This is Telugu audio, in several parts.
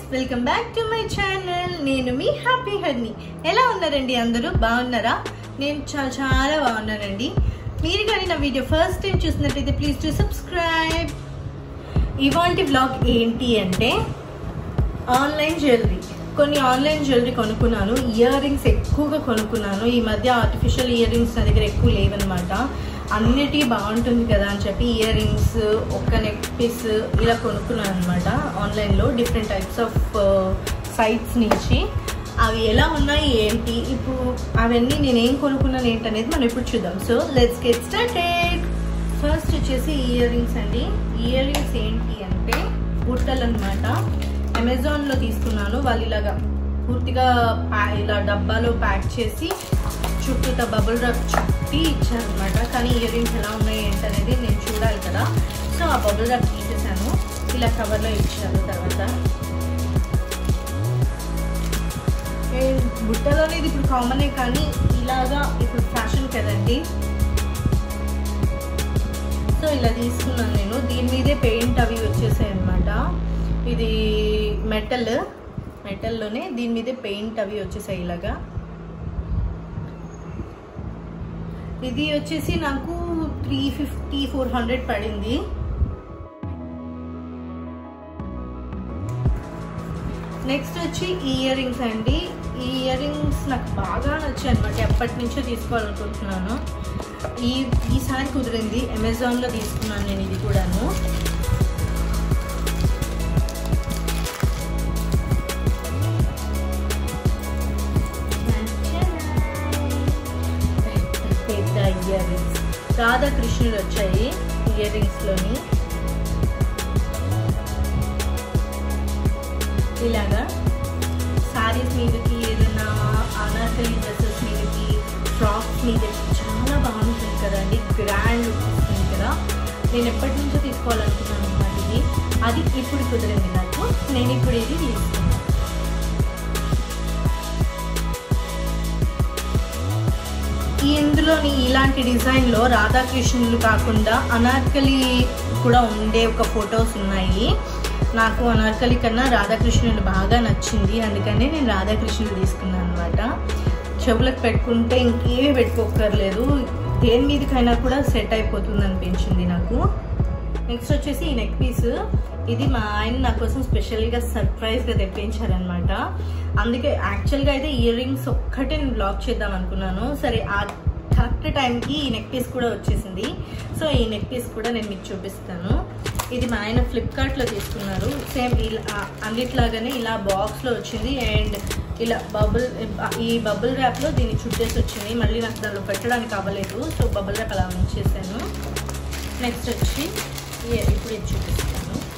welcome back to my channel నేను మీ హ్యాపీ హర్ని ఎలా ఉన్నారండి అందరూ బాగున్నారా నేను చాలా చాలా బాగున్నానండి మీరు కానీ నా వీడియో ఫస్ట్ టైం చూసినట్టయితే ప్లీజ్ టు సబ్స్క్రైబ్ ఇవాంటి వ్లాగ్ ఏంటి అంటే ఆన్లైన్ జ్యువెలరీ కొన్ని ఆన్లైన్ జ్యువెలరీ కొనుక్కున్నాను ఇయర్ రింగ్స్ ఎక్కువగా కొనుక్కున్నాను ఈ మధ్య ఆర్టిఫిషియల్ ఇయర్ రింగ్స్ నా దగ్గర ఎక్కువ లేవన్నమాట అన్నిటి బాగుంటుంది కదా అని చెప్పి ఇయర్ రింగ్స్ ఒక్క నెక్ పీస్ ఇలా కొనుక్కున్నాను అనమాట ఆన్లైన్లో డిఫరెంట్ టైప్స్ ఆఫ్ సైట్స్ నుంచి అవి ఎలా ఉన్నాయి ఏంటి ఇప్పుడు అవన్నీ నేను ఏం కొనుక్కున్నాను ఏంటనేది మనం ఇప్పుడు చూద్దాం so let's get started first వచ్చేసి ఇయర్ రింగ్స్ అండి ఇయర్ రింగ్స్ ఏంటి అంటే బుట్టలు అనమాట అమెజాన్లో తీసుకున్నాను వాళ్ళు ఇలాగా పూర్తిగా ప్యా- ఇలా డబ్బాలో ప్యాక్ చేసి చుట్టూత బబుల్ రబ్ చుట్టి ఇచ్చారనమాట కానీ ఇయర్ రింగ్స్ ఎలా ఉన్నాయి ఏంటనేది నేను చూడాలి కదా సో ఆ బబుల్ రబ్ తీసేసాను ఇలా కవర్లో ఇచ్చారు తర్వాత ఏ, బుట్టలు అనేది ఇప్పుడు కామనే కానీ ఇలాగా ఇప్పుడు ఫ్యాషన్ కదండి సో ఇలా తీసుకున్నాను నేను దీని మీదే పెయింట్ అవి వచ్చేసాయి అనమాట ఇది మెటల్ మెటల్లోనే దీని మీదే పెయింట్ అవి వచ్చేసాయి ఇలాగా ఇది వచ్చేసి నాకు త్రీ ఫిఫ్టీ ఫోర్ హండ్రెడ్ పడింది నెక్స్ట్ వచ్చి ఇయర్ రింగ్స్ అండి ఈ ఇయర్ రింగ్స్ నాకు బాగా నచ్చాయి అనమాట ఎప్పటి నుంచో తీసుకోవాలనుకుంటున్నాను ఈ ఈసారి కుదిరింది అమెజాన్లో తీసుకున్నాను నేను ఇది కూడాను పెద్ద ఇయర్ రింగ్స్ రాధాకృష్ణుడు వచ్చాయి ఇయర్ రింగ్స్లోని ఇలాగా సారీస్ మీదకి ఏదైనా అనార్కలి డ్రెస్సెస్ మీదకి ఫ్రాక్స్ మీదకి చాలా బాగుంటుంది కదండి గ్రాండ్ లుక్ వస్తుంది కదా నేను ఎప్పటి నుంచో తీసుకోవాలనుకున్నాను అనమాట ఇది అది ఇప్పుడు కుదిరింది నాకు నేను ఇప్పుడు ఇది తీసుకున్నాను ఈ ఇందులోని ఇలాంటి డిజైన్లో రాధాకృష్ణులు కాకుండా అనార్కలి కూడా ఉండే ఒక ఫొటోస్ ఉన్నాయి నాకు అనార్కలి కన్నా రాధాకృష్ణులు బాగా నచ్చింది అందుకని నేను రాధాకృష్ణులు తీసుకున్నాను అనమాట చెవులకు పెట్టుకుంటే ఇంకేమీ పెట్టుకోకర్లేదు దేని మీదకైనా కూడా సెట్ అయిపోతుంది అనిపించింది నాకు నెక్స్ట్ వచ్చేసి ఈ నెక్ పీస్ ఇది మా ఆయన నా కోసం స్పెషల్గా సర్ప్రైజ్గా తెప్పించారనమాట అందుకే యాక్చువల్గా అయితే ఇయర్ రింగ్స్ ఒక్కటే నేను బ్లాక్ చేద్దాం అనుకున్నాను సరే ఆ కరెక్ట్ టైంకి ఈ నెక్ పీస్ కూడా వచ్చేసింది సో ఈ నెక్ పీస్ కూడా నేను మీకు చూపిస్తాను ఇది మా ఆయన ఫ్లిప్కార్ట్లో తీసుకున్నారు సేమ్ ఇలా అన్నిట్లాగానే ఇలా బాక్స్లో వచ్చింది అండ్ ఇలా బబుల్ ఈ బబుల్ ర్యాప్లో దీన్ని చుట్టేసి వచ్చింది మళ్ళీ నాకు దానిలో పెట్టడానికి అవ్వలేదు సో బబుల్ ర్యాప్ అలా ఉంచేసాను నెక్స్ట్ వచ్చి ఏ- ఇప్పుడు ఇది చూపిస్తాను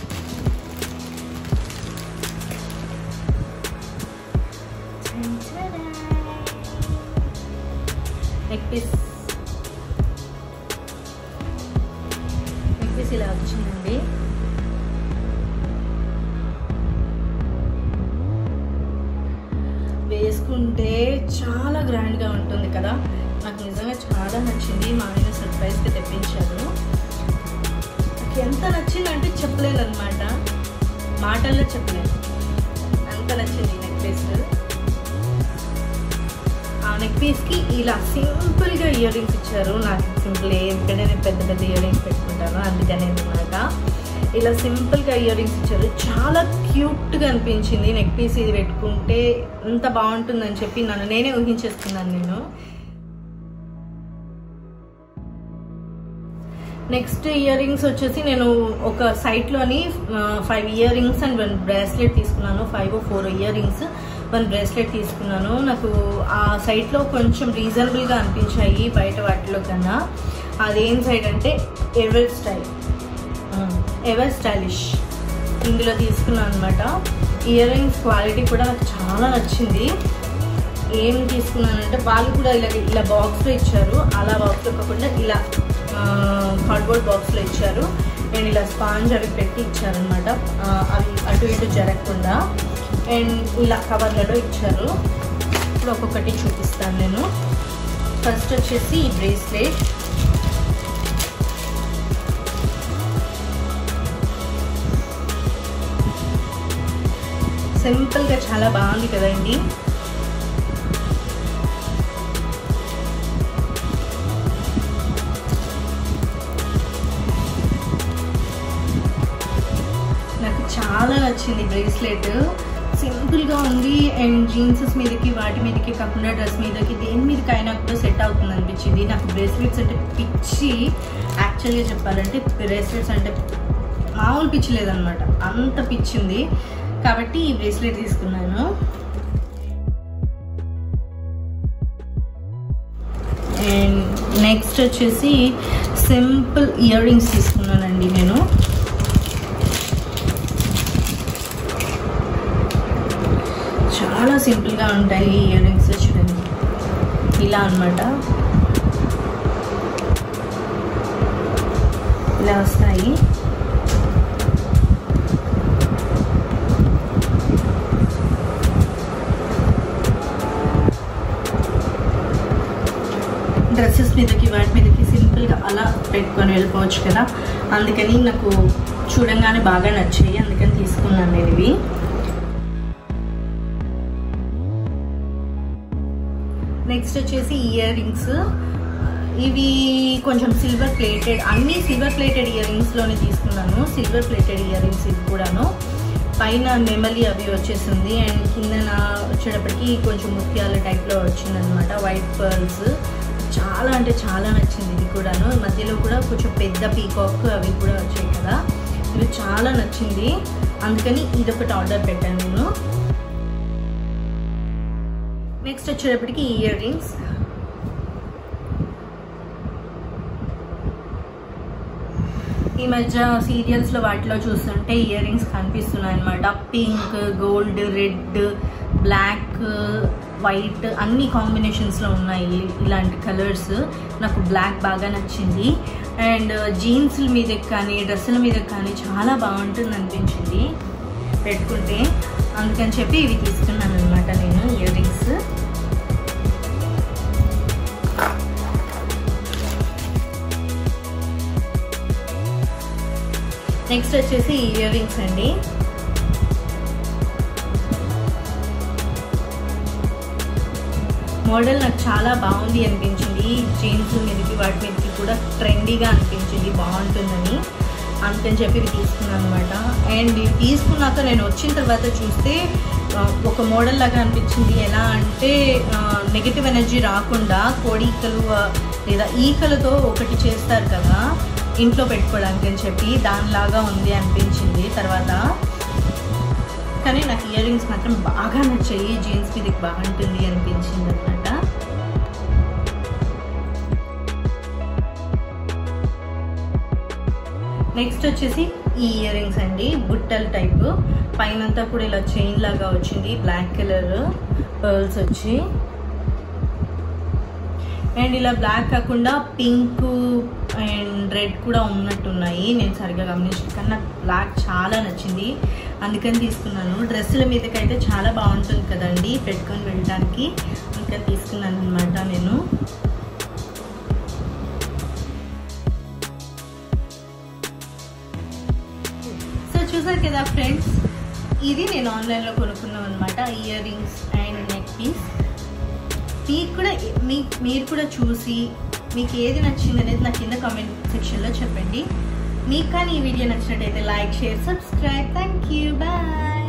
నెక్ పీస్ నెక్ పీస్ ఇలా వచ్చిందండి వేసుకుంటే చాలా గ్రాండ్గా ఉంటుంది కదా నాకు నిజంగా చాలా నచ్చింది మా ఆయన సర్ప్రైజ్గా తెప్పించారు నాకు ఎంత నచ్చిందంటే చెప్పలేను అనమాట మాటల్లో చెప్పలేను అంత నచ్చింది నెక్ పీస్ ఆ నెక్ పీస్కి ఇలా సింపుల్గా ఇయర్ రింగ్స్ ఇచ్చారు నాకు సింపుల్ ఎందుకంటే నేను పెద్ద పెద్ద ఇయర్ రింగ్స్ పెట్టుకుంటాను అందుకనే అనమాట ఇలా సింపుల్గా ఇయర్ రింగ్స్ ఇచ్చారు చాలా క్యూట్గా అనిపించింది నెక్ పీస్ ఇది పెట్టుకుంటే ఎంత బాగుంటుందని చెప్పి నన్ను నేనే ఊహించేసుకున్నాను నేను నెక్స్ట్ ఇయర్ రింగ్స్ వచ్చేసి నేను ఒక సైట్లోని five ear rings and one bracelet తీసుకున్నాను five four ear rings one bracelet తీసుకున్నాను నాకు ఆ సైట్లో కొంచెం రీజనబుల్గా అనిపించాయి బయట వాటిలో కన్నా అదేం సైట్ అంటే ఎవర్ స్టైల్ ఎవర్ స్టైలిష్ ఇందులో తీసుకున్నాను అనమాట ఇయర్ రింగ్స్ క్వాలిటీ కూడా నాకు చాలా నచ్చింది ఏం తీసుకున్నానంటే వాళ్ళు కూడా ఇలా ఇలా బాక్స్లో ఇచ్చారు అలా బాక్స్లో కాకుండా ఇలా కార్డ్బోర్డ్ బాక్స్లో ఇచ్చారు అండ్ ఇలా స్పాంజ్ అవి పెట్టి ఇచ్చారనమాట అవి అటు ఇటు జరగకుండా అండ్ ఇలా కవర్లలో ఇచ్చారు ఇప్పుడు ఒక్కొక్కటి చూపిస్తాను నేను ఫస్ట్ వచ్చేసి ఈ బ్రేస్లెట్ సింపుల్గా చాలా బాగుంది కదండి నాకు చాలా నచ్చింది బ్రేస్లెట్ సింపుల్గా ఉంది అండ్ జీన్సెస్ మీదకి వాటి మీదకి కాకుండా డ్రెస్ మీదకి దేని మీదకైనా కూడా సెట్ అవుతుంది అనిపించింది నాకు బ్రేస్లెట్స్ అంటే పిచ్చి యాక్చువల్గా చెప్పాలంటే బ్రేస్లెట్స్ అంటే మామూలు పిచ్చి లేదనమాట అంత పిచ్చింది కాబట్టి ఈ బ్రేస్లెట్ తీసుకున్నాను అండ్ నెక్స్ట్ వచ్చేసి సింపుల్ ఇయర్ రింగ్స్ తీసుకున్నానండి నేను చాలా సింపుల్గా ఉంటాయి ఇయర్ రింగ్స్ చూడండి ఇలా అనమాట ఇలా వస్తాయి డ్రెస్సెస్ మీదకి వాటి మీదకి సింపుల్గా అలా పెట్టుకొని వెళ్ళిపోవచ్చు కదా అందుకని నాకు చూడంగానే బాగా నచ్చాయి అందుకని తీసుకున్నాను నేను ఇవి నెక్స్ట్ వచ్చేసి ఇయర్ రింగ్స్ ఇవి కొంచెం సిల్వర్ ప్లేటెడ్ అన్ని సిల్వర్ ప్లేటెడ్ ఇయర్ రింగ్స్లోనే తీసుకున్నాను సిల్వర్ ప్లేటెడ్ ఇయర్ రింగ్స్ ఇవి కూడాను పైన నెమలి అవి వచ్చేసింది అండ్ కిందన వచ్చేటప్పటికి కొంచెం ముత్యాల టైప్లో వచ్చిందనమాట వైట్ పర్ల్స్ చాలా అంటే చాలా నచ్చింది ఇది కూడాను మధ్యలో కూడా కొంచెం పెద్ద పీకాక్ అవి కూడా వచ్చాయి కదా ఇది చాలా నచ్చింది అందుకని ఇది ఒకటి ఆర్డర్ పెట్టాను నేను నెక్స్ట్ వచ్చేటప్పటికి ఇయర్ రింగ్స్ ఈ మధ్య సీరియల్స్లో వాటిలో చూస్తుంటే ఇయర్ రింగ్స్ కనిపిస్తున్నాయి అనమాట pink gold red black white అన్ని కాంబినేషన్స్లో ఉన్నాయి ఇలాంటి కలర్స్ నాకు బ్లాక్ బాగా నచ్చింది అండ్ జీన్స్ల మీదకి కానీ డ్రెస్సుల మీదకి కానీ చాలా బాగుంటుంది అనిపించింది పెట్టుకుంటే అందుకని చెప్పి ఇవి తీసుకున్నాను అనమాట నేను ఇయర్ రింగ్స్ నెక్స్ట్ వచ్చేసి ఇయర్ రింగ్స్ అండి మోడల్ నాకు చాలా బాగుంది అనిపించింది జీన్స్ మీదకి వాటి మీదకి కూడా ట్రెండీగా అనిపించింది బాగుంటుందని అందుకని చెప్పి ఇవి తీసుకున్నాను అనమాట అండ్ ఇవి తీసుకున్నాక నేను వచ్చిన తర్వాత చూస్తే ఆ, ఒక మోడల్ లాగా అనిపించింది ఎలా అంటే నెగిటివ్ ఎనర్జీ రాకుండా కోడికలు ఆ, లేదా ఈకలతో ఒకటి చేస్తారు కదా ఇంట్లో పెట్టుకోవడానికి అని చెప్పి దానిలాగా ఉంది అనిపించింది తర్వాత కానీ నాకు ఇయర్ రింగ్స్ మాత్రం బాగా నచ్చాయి జీన్స్ మీదకి బాగుంటుంది అనిపించింది అనమాట నెక్స్ట్ వచ్చేసి ఈ ఇయర్ రింగ్స్ అండి బుట్టల టైప్ పైనంతా కూడా ఇలా చైన్ లాగా వచ్చింది బ్లాక్ కలర్ పర్ల్స్ వచ్చి అండ్ ఇలా బ్లాక్ కాకుండా పింక్ అండ్ రెడ్ కూడా ఉన్నట్టున్నాయి నేను సరిగ్గా గమనించాను కానీ నాకు బ్లాక్ చాలా నచ్చింది అందుకని తీసుకున్నాను డ్రెస్సుల మీదకైతే చాలా బాగుంటుంది కదండి పెట్టుకొని వెళ్ళడానికి అందుకని తీసుకున్నాను అనమాట నేను సో చూసారు కదా ఫ్రెండ్స్ ఇది నేను ఆన్లైన్లో కొనుక్కున్నాను అనమాట ear rings and neck piece మీకు కూడా మీ మీరు కూడా చూసి మీకు ఏది నచ్చింది అనేది నా కింద కామెంట్ సెక్షన్లో చెప్పండి మీకు కానీ ఈ వీడియో నచ్చినట్టయితే like share subscribe thank you bye